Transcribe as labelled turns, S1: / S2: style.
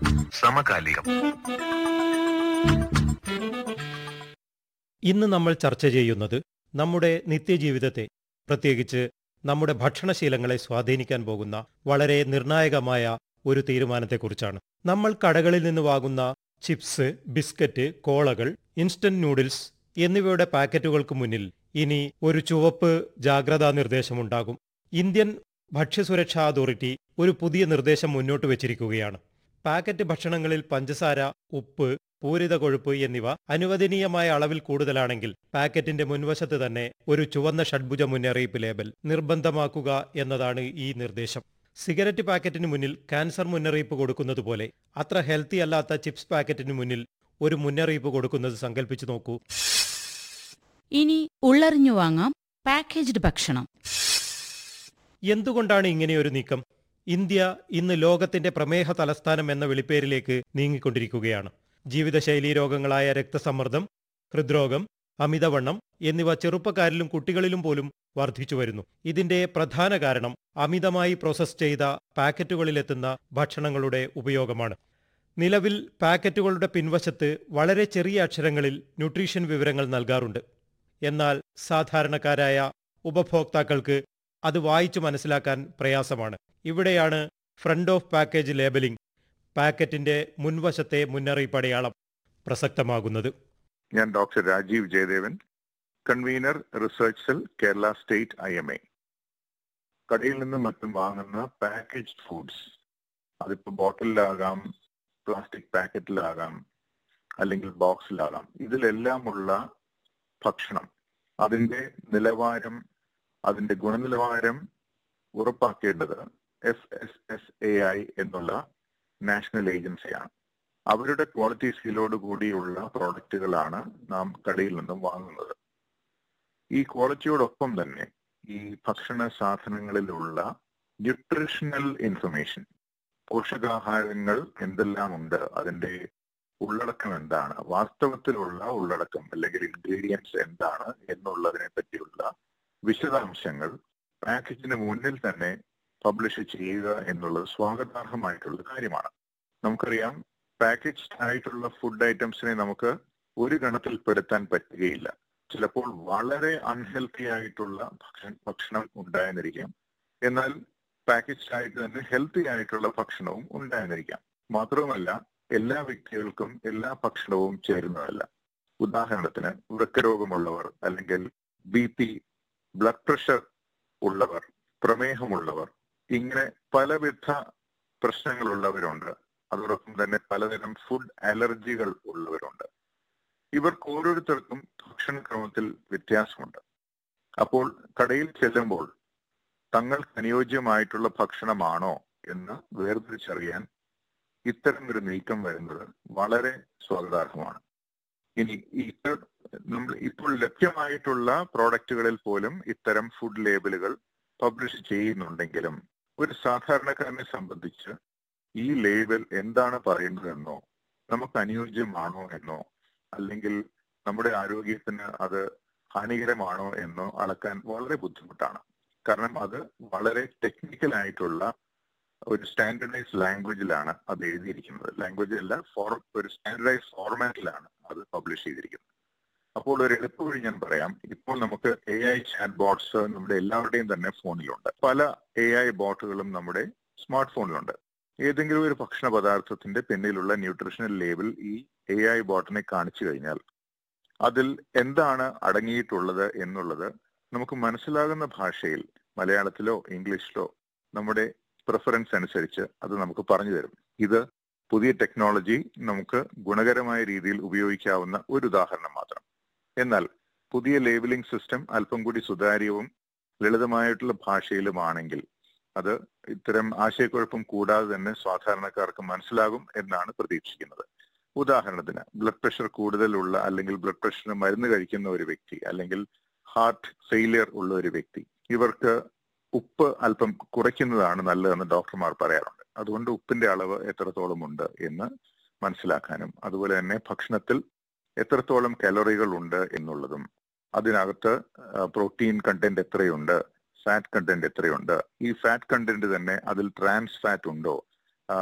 S1: സമകാലികം
S2: ഇന്ന് നമ്മൾ ചർച്ച ചെയ്യുന്നത് നമ്മുടെ നിത്യജീവിതത്തെ പ്രത്യേകിച്ച് നമ്മുടെ ഭക്ഷണശീലങ്ങളെ സ്വാധീനിക്കാൻ പോകുന്ന വളരെ നിർണായകമായ ഒരു തീരുമാനത്തെക്കുറിച്ചാണ് നമ്മൾ കടകളിൽ നിന്ന് വാങ്ങുന്ന ചിപ്സ് ബിസ്ക്കറ്റ് കോളകൾ ഇൻസ്റ്റന്റ് നൂഡിൽസ് എന്നിവയുടെ പാക്കറ്റുകൾക്ക് മുന്നിൽ ഇനി ഒരു ചുവപ്പ് ജാഗ്രതാ നിർദ്ദേശമുണ്ടാകും ഇന്ത്യൻ ഭക്ഷ്യസുരക്ഷാ അതോറിറ്റി ഒരു പുതിയ നിർദ്ദേശം മുന്നോട്ട് വച്ചിരിക്കുകയാണ് പാക്കറ്റ് ഭക്ഷണങ്ങളിൽ പഞ്ചസാര ഉപ്പ് പൂരിത കൊഴുപ്പ് എന്നിവ അനുവദനീയമായ അളവിൽ കൂടുതലാണെങ്കിൽ പാക്കറ്റിന്റെ മുൻവശത്ത് തന്നെ ഒരു ചുവന്ന ഷഡ്ഭുജ മുന്നറിയിപ്പ് ലേബൽ നിർബന്ധമാക്കുക എന്നതാണ് ഈ നിർദ്ദേശം സിഗരറ്റ് പാക്കറ്റിന് മുന്നിൽ ക്യാൻസർ മുന്നറിയിപ്പ് കൊടുക്കുന്നത് പോലെ അത്ര ഹെൽത്തി അല്ലാത്ത ചിപ്സ് പാക്കറ്റിന് മുന്നിൽ ഒരു മുന്നറിയിപ്പ് കൊടുക്കുന്നത് സങ്കല്പിച്ചു നോക്കൂ
S3: ഇനി ഉള്ളറിഞ്ഞു വാങ്ങാം പാക്കേജ്ഡ് ഭക്ഷണം
S2: എന്തുകൊണ്ടാണ് ഇങ്ങനെയൊരു നീക്കം ഇന്ത്യ ഇന്ന് ലോകത്തിന്റെ പ്രമേഹ തലസ്ഥാനം എന്ന വിളിപ്പേരിലേക്ക് നീങ്ങിക്കൊണ്ടിരിക്കുകയാണ് ജീവിതശൈലീ രോഗങ്ങളായ രക്തസമ്മർദ്ദം ഹൃദ്രോഗം അമിതവണ്ണം എന്നിവ ചെറുപ്പക്കാരിലും കുട്ടികളിലും പോലും വർദ്ധിച്ചു വരുന്നു ഇതിന്റെ പ്രധാന കാരണം അമിതമായി പ്രോസസ് ചെയ്ത പാക്കറ്റുകളിലെത്തുന്ന ഭക്ഷണങ്ങളുടെ ഉപയോഗമാണ് നിലവിൽ പാക്കറ്റുകളുടെ പിൻവശത്ത് വളരെ ചെറിയ അക്ഷരങ്ങളിൽ ന്യൂട്രീഷൻ വിവരങ്ങൾ നൽകാറുണ്ട് എന്നാൽ സാധാരണക്കാരായ ഉപഭോക്താക്കൾക്ക് അത് വായിച്ചു മനസ്സിലാക്കാൻ പ്രയാസമാണ് ഇവിടെയാണ് ഫ്രണ്ട് ഓഫ് പാക്കേജ് ലേബലിംഗ് പാക്കറ്റിന്റെ മുൻവശത്തെ മുന്നറിയിപ്പടയാളം പ്രസക്തമാകുന്നത്
S4: ഞാൻ doctor Rajeev Jayadevan convener research cell Kerala state I M A കടയിൽ നിന്നും മറ്റും വാങ്ങുന്ന പാക്കേജ് ഫുഡ്സ് അതിപ്പോ ബോട്ടിലാകാം പ്ലാസ്റ്റിക് പാക്കറ്റിലാകാം അല്ലെങ്കിൽ ബോക്സിലാകാം ഇതിലെല്ലാമുള്ള ഭക്ഷണം അതിന്റെ നിലവാരം അതിന്റെ ഗുണനിലവാരം ഉറപ്പാക്കേണ്ടത് F S S A I എന്നുള്ള നാഷണൽ ഏജൻസിയാണ് അവരുടെ ക്വാളിറ്റി സീലോട് കൂടിയുള്ള പ്രോഡക്റ്റുകളാണ് നാം കടയിൽ നിന്നും വാങ്ങുന്നത് ഈ ക്വാളിറ്റിയോടൊപ്പം തന്നെ ഈ ഭക്ഷണ സാധനങ്ങളിലുള്ള ന്യൂട്രീഷണൽ ഇൻഫർമേഷൻ പോഷകാഹാരങ്ങൾ എന്തെല്ലാം ഉണ്ട് അതിന്റെ ഉള്ളടക്കം എന്താണ് വാസ്തവത്തിലുള്ള ഉള്ളടക്കം അല്ലെങ്കിൽ ഇൻഗ്രീഡിയൻസ് എന്താണ് എന്നുള്ളതിനെ പറ്റിയുള്ള വിശദാംശങ്ങൾ പാക്കേജിന് മുന്നിൽ തന്നെ പബ്ലിഷ് ചെയ്യുക എന്നുള്ളത് സ്വാഗതാർഹമായിട്ടുള്ള കാര്യമാണ് നമുക്കറിയാം പാക്കേജ്ഡ് ആയിട്ടുള്ള ഫുഡ് ഐറ്റംസിനെ നമുക്ക് ഒരു ഗണത്തിൽ പെടുത്താൻ പറ്റുകയില്ല ചിലപ്പോൾ വളരെ അൺഹെൽത്തി ആയിട്ടുള്ള ഭക്ഷ- ഭക്ഷണം ഉണ്ടായെന്നിരിക്കാം എന്നാൽ പാക്കേജ്ഡ് ആയിട്ട് തന്നെ ഹെൽത്തി ആയിട്ടുള്ള ഭക്ഷണവും ഉണ്ടായെന്നിരിക്കാം മാത്രവുമല്ല എല്ലാ വ്യക്തികൾക്കും എല്ലാ ഭക്ഷണവും ചേരുന്നതല്ല ഉദാഹരണത്തിന് വൃക്കരോഗമുള്ളവർ അല്ലെങ്കിൽ ബി പി ബ്ലഡ് പ്രഷർ ഉള്ളവർ പ്രമേഹമുള്ളവർ ഇങ്ങനെ പലവിധ പ്രശ്നങ്ങളുള്ളവരുണ്ട് അതോടൊപ്പം തന്നെ പലതരം ഫുഡ് അലർജികൾ ഉള്ളവരുണ്ട് ഇവർക്ക് ഓരോരുത്തർക്കും ഭക്ഷണക്രമത്തിൽ വ്യത്യാസമുണ്ട് അപ്പോൾ കടയിൽ ചെല്ലുമ്പോൾ തങ്ങൾക്ക് അനുയോജ്യമായിട്ടുള്ള ഭക്ഷണമാണോ എന്ന് വേർതിരിച്ചറിയാൻ ഇത്തരം ഒരു നീക്കം വരുന്നത് വളരെ സ്വാഗതാർഹമാണ് ഇനി ഇത്ത നമ്മൾ ഇപ്പോൾ ലഭ്യമായിട്ടുള്ള പ്രോഡക്റ്റുകളിൽ പോലും ഇത്തരം ഫുഡ് ലേബലുകൾ പബ്ലിഷ് ചെയ്യുന്നുണ്ടെങ്കിലും ഒരു സാധാരണക്കാരനെ സംബന്ധിച്ച് ഈ ലേബൽ എന്താണ് പറയുന്നതെന്നോ നമുക്ക് അനുയോജ്യമാണോ എന്നോ അല്ലെങ്കിൽ നമ്മുടെ ആരോഗ്യത്തിന് അത് ഹാനികരമാണോ എന്നോ അളക്കാൻ വളരെ ബുദ്ധിമുട്ടാണ് കാരണം അത് വളരെ ടെക്നിക്കൽ ആയിട്ടുള്ള ഒരു സ്റ്റാൻഡർഡൈസ് ലാംഗ്വേജിലാണ് അത് എഴുതിയിരിക്കുന്നത് ലാംഗ്വേജ് അല്ല ഫോർ ഒരു സ്റ്റാൻഡർഡൈസ് ഫോർമാറ്റിലാണ് അത് പബ്ലിഷ് ചെയ്തിരിക്കുന്നത് അപ്പോൾ ഒരു എളുപ്പവഴി ഞാൻ പറയാം ഇപ്പോൾ നമുക്ക് എ ഐ ചാറ്റ് ബോട്ട്സ് നമ്മുടെ എല്ലാവരുടെയും തന്നെ ഫോണിലുണ്ട് പല എ ഐ ബോട്ടുകളും നമ്മുടെ സ്മാർട്ട് ഫോണിലുണ്ട് ഏതെങ്കിലും ഒരു ഭക്ഷണ പദാർത്ഥത്തിന്റെ പിന്നിലുള്ള ന്യൂട്രീഷണൽ ലേബൽ ഈ എ ഐ ബോട്ടിനെ കാണിച്ചു കഴിഞ്ഞാൽ അതിൽ എന്താണ് അടങ്ങിയിട്ടുള്ളത് എന്നുള്ളത് നമുക്ക് മനസ്സിലാകുന്ന ഭാഷയിൽ മലയാളത്തിലോ ഇംഗ്ലീഷിലോ നമ്മുടെ പ്രിഫറൻസ് അനുസരിച്ച് അത് നമുക്ക് പറഞ്ഞു തരും ഇത് പുതിയ ടെക്നോളജി നമുക്ക് ഗുണകരമായ രീതിയിൽ ഉപയോഗിക്കാവുന്ന ഒരു ഉദാഹരണം മാത്രം എന്നാൽ പുതിയ ലേബലിംഗ് സിസ്റ്റം അല്പം കൂടി സുതാര്യവും ലളിതമായിട്ടുള്ള ഭാഷയിലുമാണെങ്കിൽ അത് ഇത്തരം ആശയക്കുഴപ്പം കൂടാതെ തന്നെ സാധാരണക്കാർക്ക് മനസ്സിലാകും എന്നാണ് പ്രതീക്ഷിക്കുന്നത് ഉദാഹരണത്തിന് ബ്ലഡ് പ്രഷർ കൂടുതലുള്ള അല്ലെങ്കിൽ ബ്ലഡ് പ്രഷറിന് മരുന്ന് കഴിക്കുന്ന ഒരു വ്യക്തി അല്ലെങ്കിൽ ഹാർട്ട് ഫെയിലിയർ ഉള്ള ഒരു വ്യക്തി ഇവർക്ക് ഉപ്പ് അല്പം കുറയ്ക്കുന്നതാണ് നല്ലതെന്ന് ഡോക്ടർമാർ പറയാറുണ്ട് അതുകൊണ്ട് ഉപ്പിന്റെ അളവ് എത്രത്തോളം ഉണ്ട് എന്ന് മനസ്സിലാക്കാനും അതുപോലെ തന്നെ ഭക്ഷണത്തിൽ എത്രത്തോളം കലോറികൾ ഉണ്ട് എന്നുള്ളതും അതിനകത്ത് പ്രോട്ടീൻ കണ്ടന്റ് എത്രയുണ്ട് ഫാറ്റ് കണ്ടന്റ് എത്രയുണ്ട് ഈ ഫാറ്റ് കണ്ടന്റ് തന്നെ അതിൽ ട്രാൻസ് ഫാറ്റ് ഉണ്ടോ